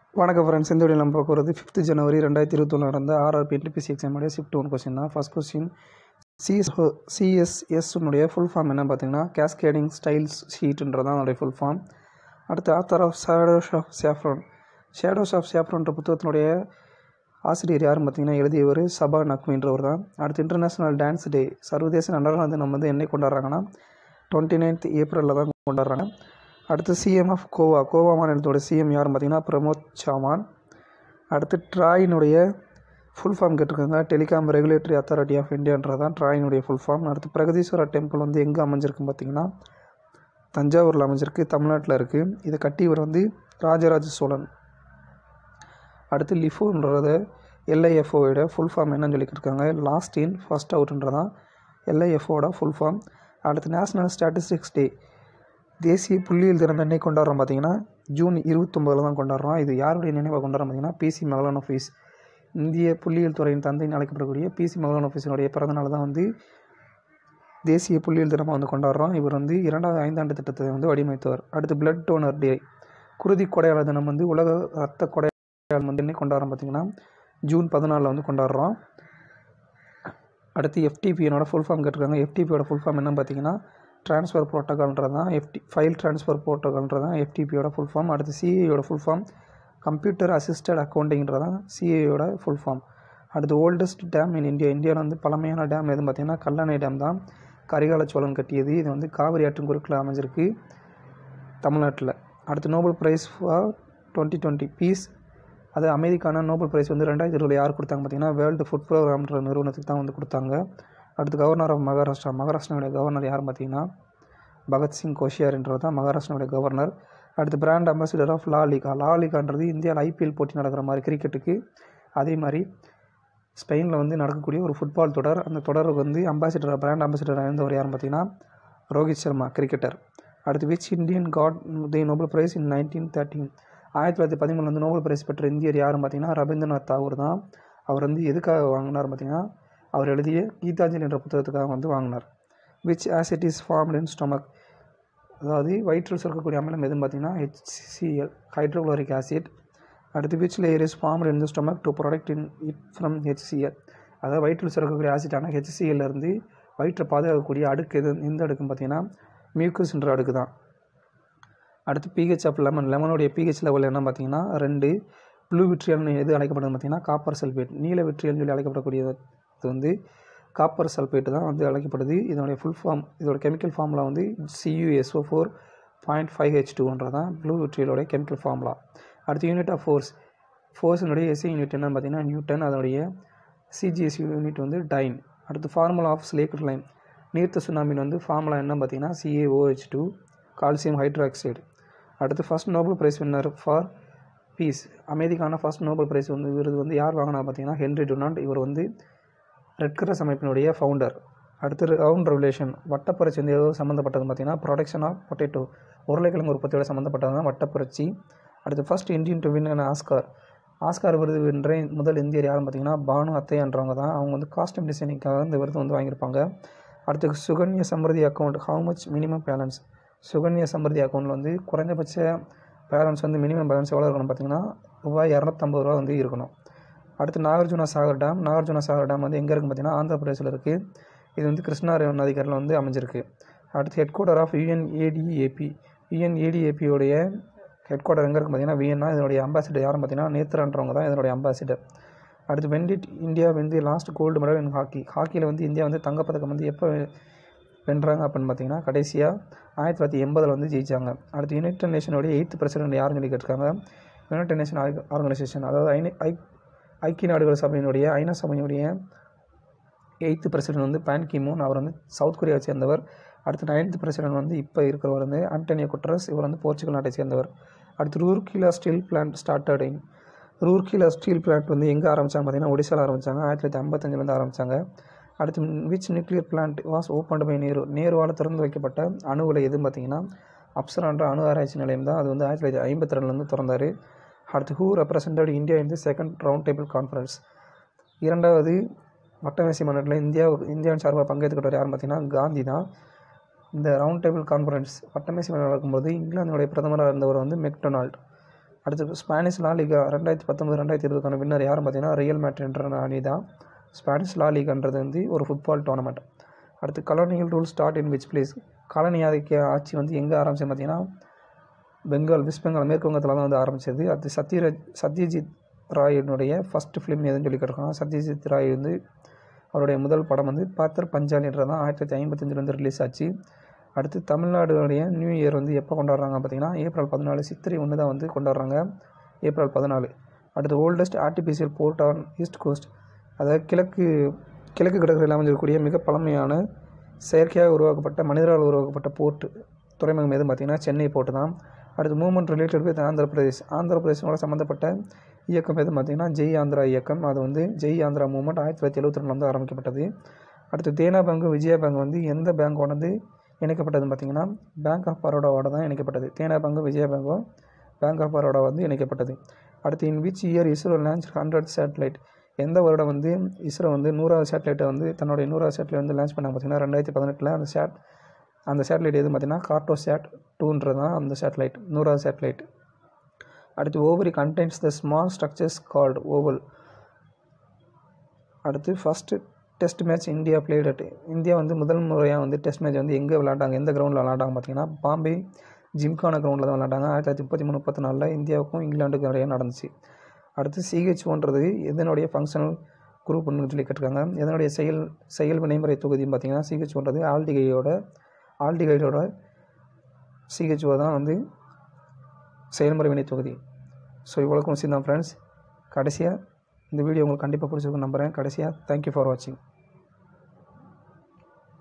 வணக்கம் ஃப்ரெண்ட்ஸ் இந்த வீடியோ நம்ம பார்க்க போகிறது ஃபிஃப்த் ஜனவரி ரெண்டாயிரத்தி இருபத்தொன்று நடந்த ஆர்ஆர்பி என்டிபிசி எக்ஸாமுடைய ஷிஃப்ட் ஒன் கொஸ்டின் தான் ஃபஸ்ட் கொஸ்டின் சிஎஸ் சிஎஸ்எஸ்னுடைய ஃபுல் ஃபார்ம் என்ன பார்த்தீங்கன்னா கேஸ்கேடிங் ஸ்டைல்ஸ் ஷீட்ன்றதான் அதனுடைய ஃபுல் ஃபார்ம் அடுத்து author of shadows of saffron shadows of சேஃப்ரான்ற புத்தகத்தினுடைய ஆசிரியர் யாருன்னு பார்த்தீங்கன்னா எழுதியவர் சபா நக்மின்றவர் தான் அடுத்து இன்டர்நேஷ்னல் டான்ஸ் டே சர்வதேச நடன தினம் வந்து என்னை கொண்டாடுறாங்கன்னா டுவெண்ட்டி நைன்த் ஏப்ரலில் தான் கொண்டாடுறாங்க அடுத்து சிஎம் ஆஃப் கோவா கோவா மாநிலத்தோட சிஎம் யாருன்னு பார்த்தீங்கன்னா பிரமோத் சவான் அடுத்து ட்ராயினுடைய ஃபுல் ஃபார்ம் கேட்டிருக்காங்க டெலிகாம் ரெகுலேட்டரி அத்தாரிட்டி ஆஃப் இந்தியான்றது தான் ட்ராயினுடைய ஃபுல் ஃபார்ம் அடுத்து பிரகதீஸ்வரா டெம்பிள் வந்து எங்கே அமைஞ்சிருக்குன்னு பார்த்தீங்கன்னா தஞ்சாவூரில் அமைஞ்சிருக்கு தமிழ்நாட்டில் இருக்குது இதை கட்டியவர் வந்து ராஜராஜ சோழன் அடுத்து லிஃபோன்றத எல்ஐஎஃப்ஓட ஃபுல் ஃபார்ம் என்னன்னு சொல்லிக்கிருக்காங்க லாஸ்ட் இன் ஃபஸ்ட் அவுட்ன்றதான் எல்ஐஎஃப்ஓட ஃபுல் ஃபார்ம் அடுத்து நேஷ்னல் ஸ்டாட்டிஸ்டிக்ஸ் டே தேசிய புள்ளியியல் தினம் என்னை கொண்டாடுறோம் பார்த்தீங்கன்னா ஜூன் இருபத்தொம்பதில் தான் கொண்டாடுறோம் இது யாருடைய நினைவாக கொண்டாடுறோம் பார்த்தீங்கன்னா பிசி மகளன் ஆஃபீஸ் இந்திய புள்ளியியல் துறையின் தந்தைன்னு அழைக்கப்படக்கூடிய பிசி மகளன் ஆஃபீஸினுடைய பிறந்தநாள் தான் வந்து தேசிய புள்ளியியல் தினமாக வந்து கொண்டாடுறோம் இவர் வந்து இரண்டாவது ஐந்தாண்டு திட்டத்தை வந்து வடிவமைத்தவர் அடுத்து பிளட் டோனர் டே குருதி கொடையாளர் தினம் வந்து உலக ரத்த கொடையாளர் வந்து என்னை கொண்டாடுறோம் பார்த்தீங்கன்னா ஜூன் பதினாலில் வந்து கொண்டாடுறோம் அடுத்து எஃப்டிபியோட ஃபுல் ஃபார்ம் கேட்டிருக்காங்க எஃப்டிபியோட ஃபுல் ஃபார்ம் என்னன்னு பார்த்தீங்கன்னா ட்ரான்ஸ்ஃபர் ப்ரோட்டோகால்ன்றது தான் எஃப்டி ஃபைல் ட்ரான்ஸ்ஃபர் ப்ரோட்டோகால்ன்றது தான் எஃப்டிபியோட ஃபுல் ஃபார்ம் அடுத்து சிஏயோட ஃபுல் ஃபார்ம் கம்ப்யூட்டர் அசிஸ்டட் அக்கௌண்டிங்கிறது தான் சிஏயோட ஃபுல் ஃபார்ம் அடுத்து ஓல்டஸ்ட் டேம் இன் இந்தியா இந்தியாவில் வந்து பழமையான டேம் எதுன்னு பார்த்தீங்கன்னா கல்லணை டேம் தான் கரிகால சோழன் கட்டியது இது வந்து காவிரி ஆற்றின் குறுக்கில் அமைஞ்சிருக்கு தமிழ்நாட்டில் அடுத்து Nobel prize for twenty twenty peace அது அமைதிக்கான நோபல் ப்ரைஸ் வந்து ரெண்டாயிரத்தி இருபது யார் கொடுத்தாங்க பார்த்தீங்கன்னா வேர்ல்டு ஃபுட் ப்ரோக்ராம்ன்ற நிறுவனத்துக்கு தான் வந்து கொடுத்தாங்க அடுத்து கவர்னர் ஆஃப் மகாராஷ்டிரா மகாராஷ்டிராவுடைய கவர்னர் யார் பார்த்தீங்கன்னா பகத்சிங் கோஷியார்ன்றது தான் மகாராஷ்டிராவுடைய கவர்னர் அடுத்து பிராண்ட் அம்பாசிடர் ஆஃப் லாலிகா லாலிகான்றது இந்தியாவில் ஐபிஎல் போட்டி நடக்கிற மாதிரி கிரிக்கெட்டுக்கு அதே மாதிரி ஸ்பெயினில் வந்து நடக்கக்கூடிய ஒரு ஃபுட்பால் தொடர் அந்த தொடருக்கு வந்து அம்பாசிடர் பிராண்ட் அம்பாசிடர் இருந்தவர் யாருன்னு பார்த்தீங்கன்னா ரோஹித் சர்மா கிரிக்கெட்டர் அடுத்து which Indian got the Nobel prize in nineteen thirteen ஆயிரத்தி தொள்ளாயிரத்தி பதிமூணு வந்து நோபல் பிரைஸ் பெற்ற இந்தியர் யாருன்னு பார்த்தீங்கன்னா ரவீந்திரநாத் தாகூர் தான் அவர் வந்து எதுக்காக வாங்கினார் பார்த்தீங்கன்னா அவர் எழுதிய கீதாஞ்சலி என்ற புத்தகத்துக்காக வந்து வாங்கினார் which acid is formed in stomach அதாவது வயிற்றில் சுரக்கக்கூடிய அமிலம் எதுன்னு பார்த்தீங்கன்னா ஹெச்சிஎல் ஹைட்ரோக்ளோரிக் ஆசிட் அடுத்து which layer is formed in the stomach to protect in it from HCL அதாவது வயிற்றில் சுரக்கக்கூடிய ஆசிட்டான ஹெச்சிஎல்லேருந்து வயிற்றை பாதுகாக்கக்கூடிய அடுக்கு எது எந்த அடுக்குன்னு பார்த்தீங்கன்னா மியூக்கஸ்ன்ற அடுக்கு தான் அடுத்து பிஹெச் ஆஃப் லெமன் லெமனுடைய பிஹெச் லெவல் என்ன பார்த்தீங்கன்னா ரெண்டு ப்ளூ விட்ரியல்னு எது அழைக்கப்படுது பார்த்தீங்கன்னா காப்பர் சல்ஃபேட் நீல விட்ரியல்னு சொல்லி அழைக்கப்படக்கூடியது வந்து காப்பர் சல்ஃபேட் தான் வந்து அழைக்கப்படுது இதனுடைய ஃபுல் ஃபார்ம் இதோட கெமிக்கல் ஃபார்முலா வந்து CUSO four point five H டூன்றது தான் ப்ளூ விட்ரியலோட கெமிக்கல் ஃபார்முலா அடுத்து யூனிட் ஆஃப் ஃபோர்ஸ் ஃபோர்ஸினுடைய எஸ்ஐ யூனிட் என்னன்னு பார்த்தீங்கன்னா நியூட்டன் அதனுடைய சிஜிஎஸ் யூனிட் வந்து டைன் அடுத்து ஃபார்முலா ஆஃப் ஸ்லேக் லைன் நீர்த்த சுனாமின் வந்து ஃபார்முலா என்ன பார்த்தீங்கன்னா சிஏஓஹெச் டூ கால்சியம் ஹைட்ராக்சைடு அடுத்து first Nobel prize winner for peace அமைதிக்கான ஃபஸ்ட் நோபல் ப்ரைஸ் வந்து விருது வந்து யார் வாங்கினா பார்த்தீங்கன்னா ஹென்ரி டொனால்ட் இவர் வந்து ரெட் கிரஸ் அமைப்பினுடைய ஃபவுண்டர் அடுத்து ரவுண்ட் ரெகுலேஷன் வட்டப்புரட்சி வந்து ஏதோ சம்மந்தப்பட்டது பார்த்தீங்கன்னா ப்ரொடக்ஷன் ஆஃப் பொட்டேட்டோ உருளைக்கிழங்கு உற்பத்தியோட சம்மந்தப்பட்டது தான் வட்டப்புரட்சி அடுத்து first Indian to win Oscar Oscar விருது வென்ற முதல் இந்தியர் யாருன்னு பார்த்தீங்கன்னா பானு அத்தையன்றவங்க தான் அவங்க வந்து காஸ்டியூம் டிசைனிங்காக இந்த விருது வந்து வாங்கியிருப்பாங்க அடுத்து Sukanya Samriddhi account how much minimum balance Sukanya Samriddhi அக்கௌண்ட்டில் வந்து குறைஞ்சபட்ச பேலன்ஸ் வந்து மினிமம் பேலன்ஸ் எவ்வளோ இருக்கணும் பார்த்தீங்கன்னா ரூபாய் இரநூத்தம்பது ரூபா வந்து இருக்கணும் அடுத்து நாகார்ஜுனா சாகர் டேம் நாகார்ஜுனா சாகர் டேம் வந்து எங்கே இருக்குன்னு பார்த்தீங்கன்னா ஆந்திர பிரதேசில் இருக்குது இது வந்து கிருஷ்ணா நதிக்கரில் வந்து அமைஞ்சிருக்கு அடுத்து ஹெட் குவார்டர் ஆஃப் யுஎன்ஏடிஏபி யுஎன்ஏடிஏபியோடைய ஹெட் குவார்டர் எங்கே இருக்குது பார்த்தீங்கன்னா வியன்னா இதனுடைய அம்பாசிடர் யாரும் பார்த்தீங்கன்னா நேத்ரான்றவங்க தான் இதனுடைய அம்பாசிடர் அடுத்து வெண்டிட் இந்தியா வந்து last gold medal in hockey ஹாக்கியில் வந்து இந்தியா வந்து தங்கப்பதக்கம் வந்து எப்போ வென்றாங்க அப்படின்னு பார்த்தீங்கன்னா கடைசியாக ஆயிரத்தி தொள்ளாயிரத்தி எண்பதில் வந்து ஜெயித்தாங்க அடுத்து யுனைடெட் நேஷனுடைய எயித்து பிரசிடென்ட் யாருன்னு சொல்லி கேட்டிருக்காங்க யுனைடெட் நேஷன் ஆர்கனைசேஷன் அதாவது ஐநா ஐ ஐக்கிய நாடுகள் சபையினுடைய ஐநா சபையினுடைய எயித்து பிரசிடென்ட் வந்து பேன் கிமூன் அவர் வந்து சவுத் கொரியாவை சேர்ந்தவர் அடுத்து நைன்த் பிரசிடென்ட் வந்து இப்போ இருக்கிறவர் வந்து ஆண்டனியோ குட்ரஸ் இவர் வந்து போர்ச்சுகல் நாட்டை சேர்ந்தவர் அடுத்து Rourkela steel plant started in Rourkela steel plant வந்து எங்கே ஆரம்பித்தாங்க பார்த்தீங்கன்னா ஒடிசாவில் ஆரம்பித்தாங்க ஆயிரத்தி தொள்ளாயிரத்தி ஐம்பத்தஞ்சிலேருந்து ஆரம்பித்தாங்க அடுத்து which nuclear plant was open by Nehru நேருவால் திறந்து வைக்கப்பட்ட அணு உலை எதுன்னு பார்த்தீங்கன்னா அப்சரான்ற அணு ஆராய்ச்சி நிலையம் தான் அது வந்து ஆயிரத்தி தொள்ளாயிரத்தி ஐம்பத்தி ரெண்டுலேருந்து திறந்தார் அடுத்து who represented India in the second round table conference இரண்டாவது வட்டமேசை மாநாட்டில் இந்தியா இந்தியாவின் சார்பாக பங்கேற்றுக்கிட்டவர் யாருன்னு பார்த்தீங்கன்னா காந்தி தான் இந்த ரவுண்ட் டேபிள் கான்ஃபரன்ஸ் வட்டமேசை மாநாடு நடக்கும்போது இங்கிலாந்தினுடைய பிரதமராக இருந்தவர் வந்து மெக்டொனால்ட் அடுத்து ஸ்பானிஷ் லா லீகா ரெண்டாயிரத்தி பத்தொம்பது ரெண்டாயிரத்தி இருபதுக்கான வின்னர் யாரும் பார்த்தீங்கன்னா ரியல் மேட்ரின்ற அணி தான் ஸ்பானிஷ் லா லீகான்றது வந்து ஒரு ஃபுட்பால் டோர்னமெண்ட் அடுத்து colonial rule start in which place காலனி ஆதிக்க ஆட்சி வந்து எங்கே ஆரம்பிச்சது பார்த்தீங்கன்னா பெங்கால் வெஸ்ட் பெங்கால் மேற்கு வங்கத்தில் தான் வந்து ஆரம்பிச்சது அது சத்யராஜ் சத்யஜித் ராயினுடைய ஃபஸ்ட் ஃபிலிம் எதுன்னு சொல்லி கேட்டிருக்காங்க சத்யஜித் ராய் வந்து அவருடைய முதல் படம் வந்து பாத்தர் பஞ்சாலின்றது தான் ஆயிரத்தி தொள்ளாயிரத்தி ஐம்பத்தஞ்சிலேருந்து ரிலீஸ் ஆச்சு அடுத்து தமிழ்நாடுடைய நியூ இயர் வந்து எப்போ கொண்டாடுறாங்க பார்த்தீங்கன்னா ஏப்ரல் பதினாலு சித்திரை ஒன்று தான் வந்து கொண்டாடுறாங்க ஏப்ரல் பதினாலு அடுத்து oldest artificial port on east coast அதாவது கிழக்கு கிழக்கு கடற்கரையில் அமைஞ்சிருக்கக்கூடிய மிக பழமையான செயற்கையாக உருவாக்கப்பட்ட மனிதரால் உருவாக்கப்பட்ட போர்ட் துறைமுகம் எதுன்னு பார்த்தீங்கன்னா சென்னை போர்ட்டு தான் அடுத்து movement related with Andhra Pradesh Andhra பிரதேசோட சம்மந்தப்பட்ட இயக்கம் எதுன்னு பார்த்தீங்கன்னா ஜெய் ஆந்திரா இயக்கம் அது வந்து ஜெய் ஆந்திரா மூவ்மெண்ட் ஆயிரத்தி தொள்ளாயிரத்தி எழுபத்தி ரெண்டில் வந்து ஆரம்பிக்கப்பட்டது அடுத்து தேனா பேங்க் விஜயா பேங்க் வந்து எந்த பேங்கோட வந்து இணைக்கப்பட்டதுன்னு பார்த்தீங்கன்னா பேங்க் ஆஃப் பரோடாவோட தான் இணைக்கப்பட்டது தேனா பேங்கும் விஜயா பேங்கும் பேங்க் ஆஃப் பரோடா வந்து இணைக்கப்பட்டது அடுத்து in which year ISRO launch hundred satellite எந்த வருடம் வந்து இஸ்ரோ வந்து நூறாவது சேட்டலைட்டை வந்து தன்னுடைய நூறாவது சேட்டலைட் வந்து லான்ச் பண்ணாங்க பார்த்தீங்கன்னா ரெண்டாயிரத்தி பதினெட்டில் அந்த சேட் அந்த சேட்டலைட் எது பார்த்தீங்கன்னா கார்டோ சேட் டூன்றது தான் அந்த சேட்டலைட் நூறாவது சேட்டலைட் அடுத்து ovary contents the small structures called ovule அடுத்து first test match India played at India வந்து முதல் முறையாக வந்து டெஸ்ட் மேட்ச் வந்து எங்கே விளாண்டாங்க எந்த கிரவுண்டில் விளாண்டாங்க பார்த்தீங்கன்னா பாம்பே ஜிம்கான கிரவுண்டில் தான் விளாண்டாங்க ஆயிரத்தி தொள்ளாயிரத்தி முப்பத்தி மூணு முப்பத்தி நாலில் இந்தியாவுக்கும் இங்கிலாந்துக்கும் இடையே நடந்துச்சு அடுத்து சிஹெச்ஓன்றது எதனுடைய ஃபங்க்ஷனல் குரூப்னு சொல்லி கேட்டிருக்காங்க எதனுடைய செயல் செயல் வினைமுறை தொகுதின்னு பார்த்தீங்கன்னா சிஹெச்ஓன்றது ஆல்டிகையோட ஆல்டிகைடோட சிஹெச்ஓ தான் வந்து செயல்முறை வினை தொகுதி ஸோ இவ்வளோக்கும் விஷயம் தான் ஃப்ரெண்ட்ஸ் கடைசியாக இந்த வீடியோ உங்களுக்கு கண்டிப்பாக பிடிச்சிருக்கும் நம்புகிறேன் கடைசியாக தேங்க்யூ ஃபார் வாட்சிங்